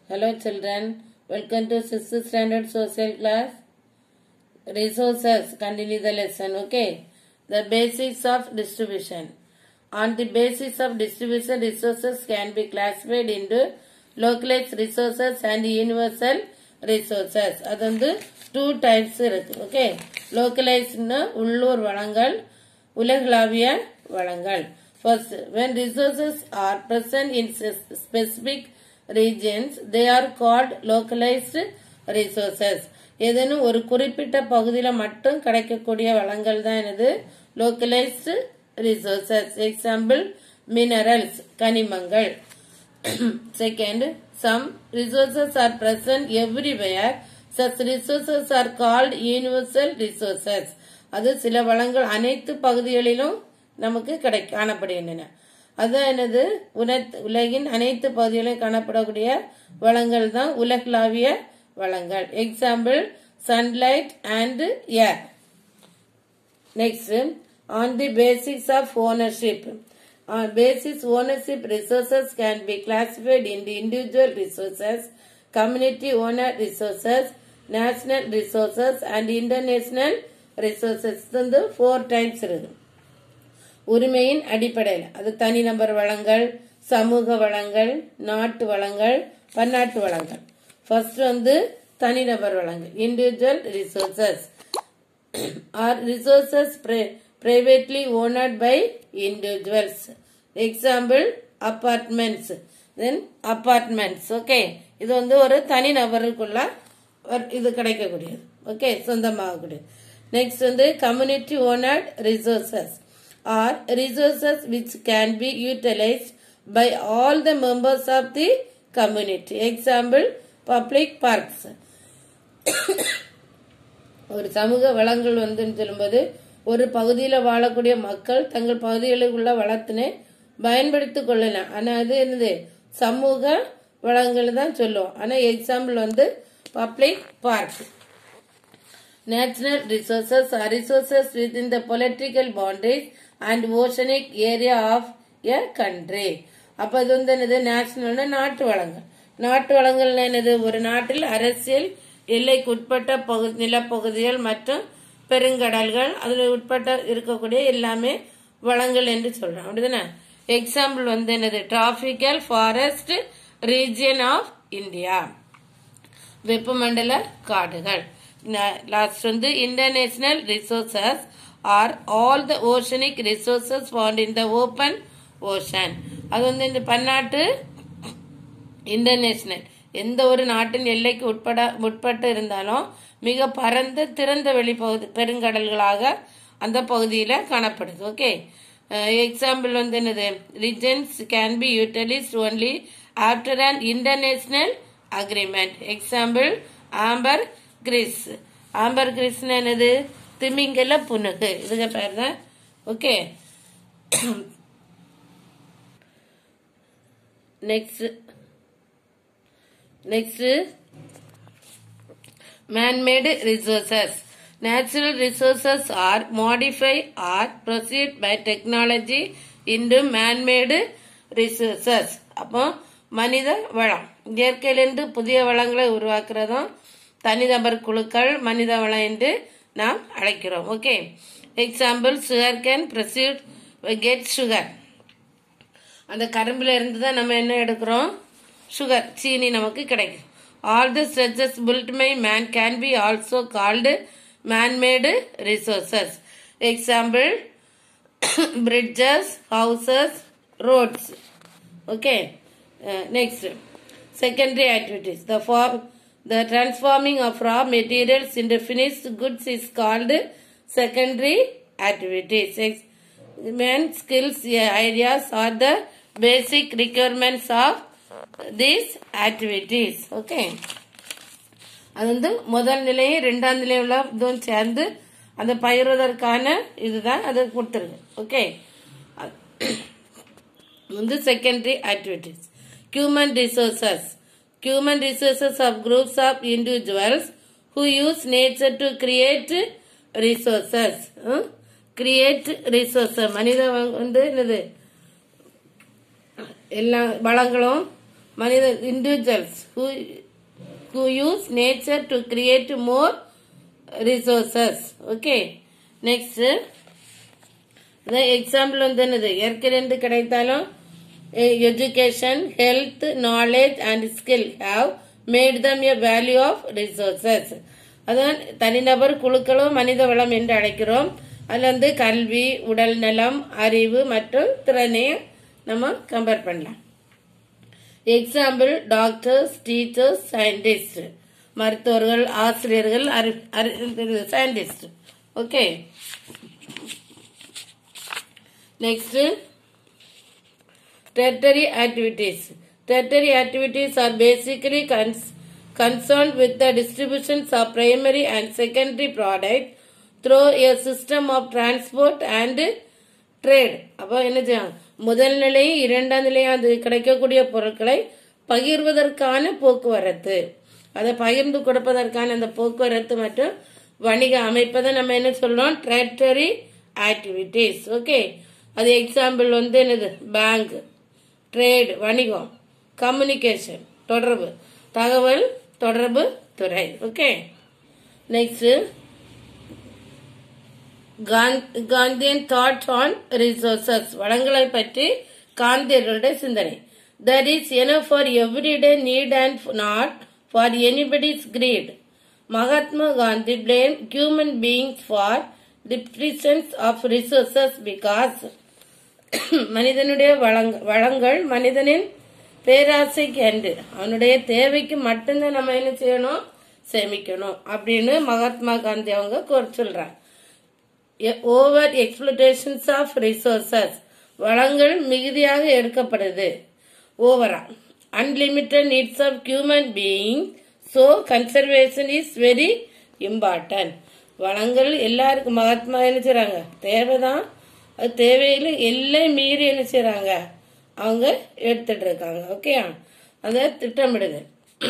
Hello children, welcome to 6th standard social class. Resources, continue the lesson, okay? The basics of distribution. On the basis of distribution, resources can be classified into localized resources and universal resources. அது வந்து two types இருக்கு okay லோக்கலைஸ்ட்னா உள்ளூர் வளங்கள் உலகளாவிய வளங்கள் first when resources are present in specific regions they are called localized resources ஏதேனும் ஒரு குறிப்பிட்ட பகுதியில் மட்டும் கிடைக்கக்கூடிய வளங்கள் தான் எனது localized resources எக்ஸாம்பிள் மினரல்ஸ் கனிமங்கள் second some resources are present everywhere such resources are called universal resources அது சில வளங்கள் அனைத்து பகுதிகளிலும் நமக்கு கிடை காணப்படுகின்றன அதுதான் எனது உலத்- உலகின் அனைத்து பகுதிகளிலும் காணப்படக்கூடிய வளங்கள் தான் உலகளாவிய வளங்கள் example sunlight and air Next, on the basis of ownership. On basis ownership resources can be classified into individual resources, community owner resources, national resources and international resources. இது வந்து four types இருக்கு உரிமையின் அடிப்படையில் அது தனிநபர் வளங்கள் சமூக வளங்கள் நாட்டு வளங்கள் பன்னாட்டு வளங்கள் ஃபர்ஸ்ட் வந்து தனிநபர் வளங்கள் individual resources are resources pri- privately owned by individuals. Example, apartments. Then apartments. Okay. இது வந்து ஒரு தனி நபருக்குள்ள ஒரு இது கிடைக்கக்கூடியது ஓகே சொந்தமாகக்கூடியது நெக்ஸ்ட் வந்து community owned resources are resources which can be utilised by all the members of the community example public parks ஒரு சமூக வளங்கள் வந்துன்னு சொல்லும்போது ஒரு பகுதியில் வாழக்கூடிய மக்கள் தங்கள் பகுதிகளில் உள்ள வளத்தினை பயன்படுத்திக் கொள்ளலாம் ஆனால் அது என்னது சமூக வளங்கள் தான் சொல்லுவோம் ஆனால் எக்ஸாம்பிள் வந்து public park Natural resources are resources within the political boundaries and oceanic area of a country. அப்ப அது வந்து என்னது நேஷனல்னா நாட்டு வளங்கள் நாட்டு வளங்கள் என்னது ஒரு நாட்டில் அரசியல் எல்லைக்கு உட்பட்ட பகுதி நிலப்பகுதிகள் மற்றும் பெருங்கடல்கள் அதில் உட்பட்ட இருக்கக்கூடிய எல்லாமே வளங்கள் என்று சொல்றோம் அப்படிதானே எக்ஸாம்பிள் வந்து என்னது tropical forest region of India வெப்பமண்டல காடுகள் லாஸ்ட் வந்து international resources are all the oceanic resources found in the open ocean அது வந்து இந்த பன்னாட்டு இன்டர்நேஷனல் எந்த ஒரு நாட்டின் எல்லைக்கு உட்பட உட்பட்டு இருந்தாலும் மிக பரந்த திறந்த வெளிப்பகுதி பெருங்கடல்களாக அந்த பகுதியில் காணப்படுது ஓகே எக்ஸாம்பிள் வந்து என்னது regions can be utilised only after an international agreement example ambergris ஆம்பர் கிரிஸ்னு என்னது திமிங்கல புனுகு இதுக்கு பேர் தான் okay next next man-made resources. Natural resources are modified or proceed by technology into man-made resources. அப்போ மனித வளம் இயற்கையிலிருந்து புதிய வளங்களை உருவாக்குறதும் தனிநபர் குழுக்கள் மனித வளம் என்று நாம் அழைக்கிறோம் okay example sugar cane proceed get sugar அந்த கரும்புல இருந்து தான் நம்ம என்ன எடுக்கிறோம் சுகர் சீனி நமக்கு கிடைக்கும் all the stretches built by man can be also called man made resources example bridges houses roads okay next secondary activities the form the transforming of raw materials into finished goods is called secondary activities Ex- men skills yeah, ideas are the basic requirements of these activities okay அது வந்து முதல் நிலையும் ரெண்டாம் நிலையும் உள்ள இதுவும் சேர்ந்து அந்த பயிர்வதற்கான இதுதான் அது கொடுத்துருக்கு ஓகே வந்து secondary activities human resources human resources of groups of individuals who use nature to create resources create resources மனித வ- வந்து என்னது எல்லா வளங்களும் மனித individuals who who use nature to create more resources okay next the example வந்து என்னது ஏற்கனவே கிடைத்தாலும் education health knowledge and skill have made them a value of resources அதான் தனிநபர் குழுக்களோ மனித வளம் என்று அழைக்கிறோம் அதுல வந்து கல்வி உடல் நலம் அறிவு மற்றும் திறனையும் நம்ம கம்பேர் பண்ணலாம் எக்ஸாம்பிள் டாக்டர்ஸ் டீச்சர்ஸ் சயின்டிஸ்ட் மருத்துவர்கள் ஆசிரியர்கள் scientist okay next tertiary activities. Tertiary activities are basically cons- concerned with the distributions of primary and secondary product through a system of transport and trade. அப்போ என்ன செய்யும் முதல் நிலை இரண்டாம் நிலை அது கிடைக்கக்கூடிய பொருட்களை பகிர்வதற்கான போக்குவரத்து அதை பகிர்ந்து கொடுப்பதற்கான அந்த போக்குவரத்து மற்றும் வணிக அமைப்பதை நம்ம என்ன சொல்றோம் ட்ரேட்டரி ஆக்டிவிட்டீஸ் ஓகே அது எக்ஸாம்பிள் வந்து என்னது பேங்க் ட்ரேட் வணிகம் கம்யூனிகேஷன் தொடர்பு தகவல் தொடர்பு துறை okay next Gandhian thought on resources வளங்களை பற்றி காந்தியர்களுடைய சிந்தனை that is enough for everyday need and not for anybody's greed Mahatma Gandhi blame human beings for depletions of resources because மனிதனுடைய வளங்க வளங்கள் மனிதனின் பேராசைக்கு அன்று அவனுடைய தேவைக்கு மட்டும்தான் நம்ம என்ன செய்யணும் சேமிக்கணும் அப்படின்னு மகாத்மா காந்தி அவங்க கூற சொல்றாங்க ஓவர் எக்ஸ்பிளேஷன்ஸ் ஆஃப் ரிசோர்சஸ் வளங்கள் மிகுதியாக எடுக்கப்படுது ஓவரா unlimited needs of human being so conservation is very important வளங்கள் எல்லாருக்கும் மகாத்மா என்ன செய்றாங்க தேவைதான் அது தேவையில்லை எல்லை மீறி என்ன செய்றாங்க அவங்க எடுத்துட்டு இருக்காங்க ஓகே அதை திட்டமிடுது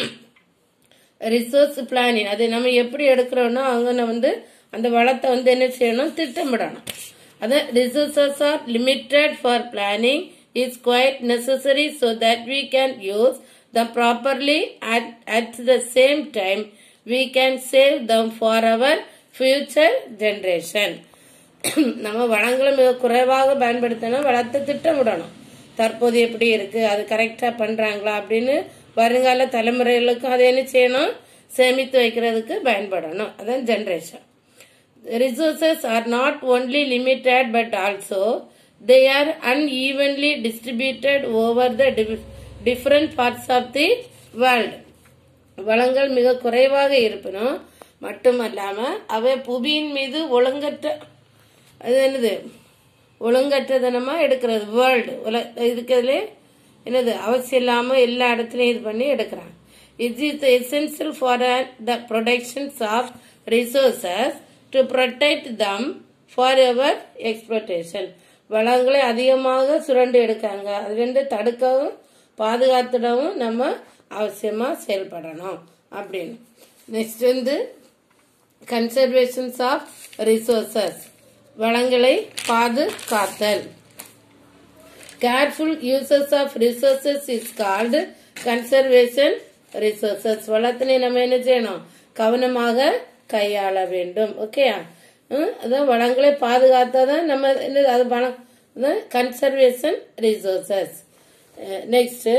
ரிசோர்ஸ் பிளானிங் அதை நம்ம எப்படி எடுக்கிறோம்னா அவங்க வந்து அந்த வளத்தை வந்து என்ன செய்யணும் திட்டமிடணும் அது resources are limited for planning is quite necessary so that we can use the properly at at the same time we can save them for our future generation நம்ம வளங்களை மிக குறைவாக பயன்படுத்தணும் வளத்தை திட்டமிடணும் தற்போது எப்படி இருக்கு அது கரெக்டா பண்றாங்களா அப்படின்னு வருங்கால தலைமுறைகளுக்கு அதை என்ன செய்யணும் சேமித்து வைக்கிறதுக்கு பயன்படணும் அதான் generation resources are not only limited but also they are unevenly distributed over the different parts of the world வளங்கள் மிக குறைவாக இருப்பினும் மட்டுமல்லாம அவை புவியின் மீது ஒழுங்கற்ற அது என்னது ஒழுங்கற்றதனமா எடுக்கிறது வேர்ல்டு உல இருக்கிறதுலே என்னது அவசியம் இல்லாம எல்லா இடத்துலயும் இது பண்ணி எடுக்கிறாங்க it is essential for the protections of resources to protect them for ever exploitation வளங்களை அதிகமாக சுரண்டு எடுக்காங்க அதுலேருந்து தடுக்கவும் பாதுகாத்துடவும் நம்ம அவசியமா செயல்படணும் அப்படின்னு நெக்ஸ்ட் வந்து கன்சர்வேஷன்ஸ் ஆஃப் ரிசோர்சஸ் வளங்களை பாதுகாத்தல் careful uses of resources is called conservation resources வளத்தினை நம்ம என்ன செய்யணும் கவனமாக கையாள வேண்டும் ஓகே அதான் வளங்களை பாதுகாத்தாதான் நம்ம என்ன அது வளம் conservation resources next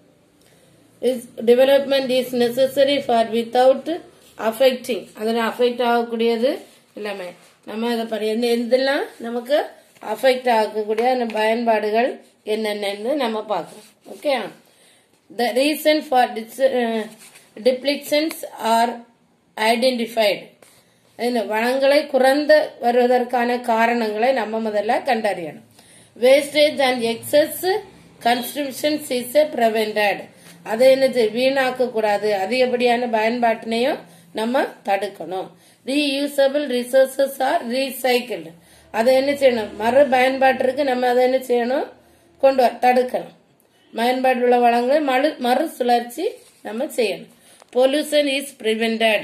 is development is necessary for without affecting அதில் அஃபெக்ட் ஆகக்கூடியது எல்லாமே நம்ம அதை பண்ணி எந்த எதெல்லாம் நமக்கு அஃபெக்ட் ஆகக்கூடிய அந்த பயன்பாடுகள் என்னென்னு நம்ம பார்க்கணும் okay the reason for depletions are identified இந்த வளங்களை குறைந்த வருவதற்கான காரணங்களை நம்ம முதல்ல கண்டறியணும் wastage and excess constructions is prevented அதை என்னது வீணாக்க கூடாது அதிகப்படியான பயன்பாட்டினையும் நம்ம தடுக்கணும் ரீயூசபிள் ரிசோர்சஸ் ஆர் ரீசைக்கிள்டு அதை என்ன செய்யணும் மறு பயன்பாட்டிற்கு நம்ம அதை என்ன செய்யணும் கொண்டு வர தடுக்கணும் பயன்பாடு உள்ள வளங்களை மறு மறு சுழற்சி நம்ம செய்யணும் பொல்யூஷன் இஸ் பிரிவெண்டட்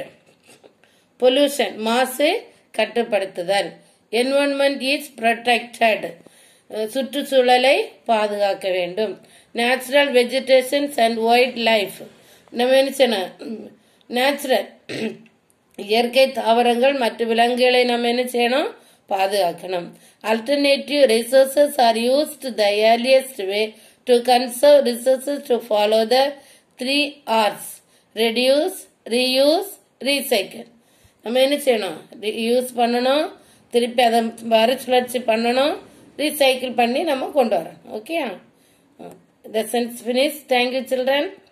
பொல்யூஷன் மாசு கட்டுப்படுத்துதல் என்வரன்மெண்ட் இஸ் ப்ரொடெக்டட் அஹ், சுற்றுச்சூழலை பாதுகாக்க வேண்டும் natural vegetations and wildlife நம்ம என்ன செய்யணும் நேச்சுரல் இயற்கை தாவரங்கள் மற்றும் விலங்குகளை நம்ம என்ன செய்யணும் பாதுகாக்கணும் alternative resources are used the earliest way to conserve resources to follow the three Rs reduce reuse recycle நம்ம என்ன செய்யணும் யூஸ் பண்ணணும் திருப்பி அதை மறுசுழற்சி பண்ணணும் ரீசைக்கிள் பண்ணி நம்ம கொண்டு வரணும் okay lessons finish thank you children